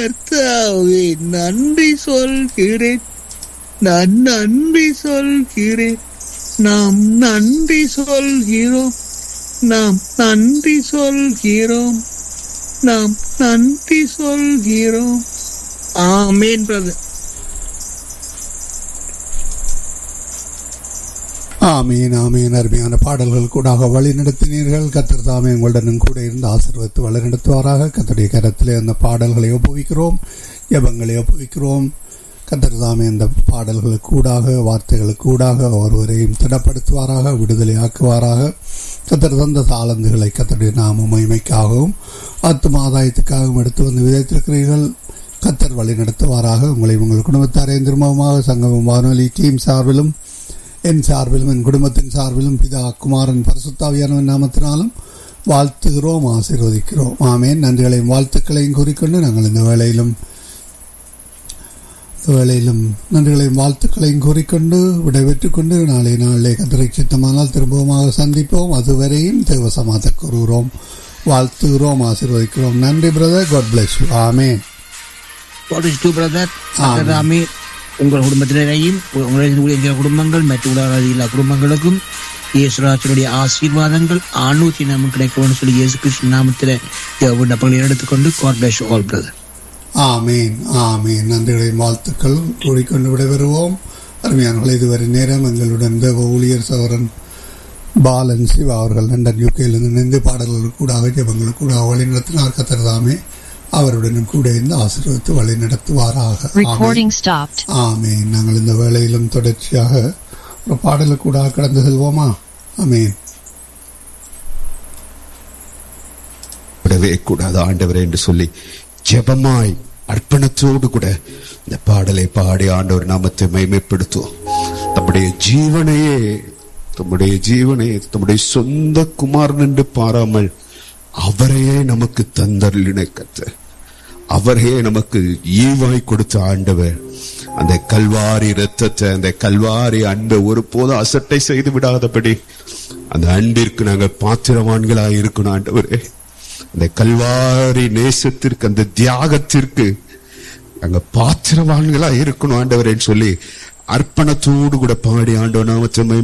கர்த்தாவே நன்றி சொல்கிறேன் நான் நன்றி சொல்கிறேன் நாம் நன்றி சொல்கிறோம் நாம் நன்றி சொல்கிறோம் நாம் நன்றி சொல்கிறோம் ஆமேன் பிரதர் ஆமீன் ஆமீன் அருமையான பாடல்கள் கூடாக வழி நடத்தினீர்கள் கத்தர் தாமே உங்களுடனும் கூட இருந்து ஆசீர்வத்து வழி நடத்துவாராக கத்தருடைய கரத்திலே அந்த பாடல்களை ஒப்புவிக்கிறோம் ஜபங்களை ஒப்புவிக்கிறோம் கத்தர் தாமே அந்த பாடல்களுக்கு கூடாக வார்த்தைகளுக்கு கூடாக ஒருவரையும் திடப்படுத்துவாராக விடுதலை ஆக்குவாராக கத்தர் தந்த தாளந்துகளை கத்தருடைய நாம மகிமைக்காகவும் ஆத்தும ஆதாயத்துக்காகவும் எடுத்து வந்து விதைத்திருக்கிறீர்கள் கத்தர் வழி நடத்துவாராக உங்களை உங்கள் குடும்பத்தாரையும் திரும்பமாக சங்கமம் வானொலி டீம் சார்பிலும் என் சார்பிலும் என் குடும்பத்தின் சார்பிலும் பிதா குமாரன் பரிசுத்தாவியானவன் நாமத்தினாலும் வாழ்த்துகிறோம் ஆசீர்வதிக்கிறோம் ஆமேன் நன்றிகளையும் வாழ்த்துக்களையும் கூறிக்கொண்டு நாங்கள் இந்த வேளையிலும் இந்த வேளையிலும் நன்றிகளையும் வாழ்த்துக்களையும் கூறிக்கொண்டு விடைபெற்றுக் கொண்டு நாளை நாளே கதிரை சித்தமானால் திரும்பவுமாக சந்திப்போம் அதுவரையும் தேவசமாத கூறுகிறோம் வாழ்த்துகிறோம் ஆசீர்வதிக்கிறோம் நன்றி brother God bless you amen God is true, brother. Amen. தாமே உங்கள் குடும்பத்தினரையும் உங்களுடைய குடும்பங்கள் மற்றும் உலக குடும்பங்களுக்கும் இயேசுராஜனுடைய ஆசீர்வாதங்கள் ஆணூத்தி நமக்கு கிடைக்கும் சொல்லி இயேசு கிருஷ்ண நாமத்தில் விண்ணப்பங்களை எடுத்துக்கொண்டு காட் பிளஸ் ஆல் பிரதர் ஆமீன் ஆமீன் நன்றிகளையும் வாழ்த்துக்கள் கூறிக்கொண்டு விடைபெறுவோம் அருமையானவர்கள் இதுவரை நேரம் எங்களுடன் தேவ ஊழியர் சவரன் பாலன் சிவா அவர்கள் லண்டன் யூகேயிலிருந்து இணைந்து பாடல்கள் கூடாக ஜபங்கள் கூட வழி நடத்தினார் கத்தர்தாமே அவருடனும் கூட இருந்து ஆசீர்வதித்து வழி நடத்துவாராக ஆமென். Recording stopped. ஆமீன் நாங்கள் இந்த வேளையிலும் தொடர்ச்சியாக ஒரு பாடலுக்கு கூட கடந்து செல்வோமா ஆமீன் விடவே கூடாது ஆண்டவரே என்று சொல்லி ஜெபமாய் அர்ப்பணத்தோடு கூட இந்த பாடலை பாடி ஆண்டவர் நாமத்தை மைமைப்படுத்துவோம் தம்முடைய ஜீவனையே தம்முடைய ஜீவனையே தம்முடைய சொந்த குமாரன் என்று பாராமல் அவரையே நமக்கு தந்தருளின கத்த அவரையே நமக்கு ஈவாய் கொடுத்த ஆண்டவர் அந்த கல்வாரி இரத்தத்தை அந்த கல்வாரி அன்பை ஒருபோதும் அசட்டை செய்து விடாதபடி அந்த அன்பிற்கு நாங்கள் பாத்திரவான்களாய் இருக்கணும் ஆண்டவரே அந்த கல்வாரி நேசத்திற்கு அந்த தியாகத்திற்கு அங்க பாத்திரவான்களா இருக்கணும் ஆண்டவரேன்னு சொல்லி அர்ப்பணத்தோடு கூட பாடி ஆண்டவர் நாமத்தை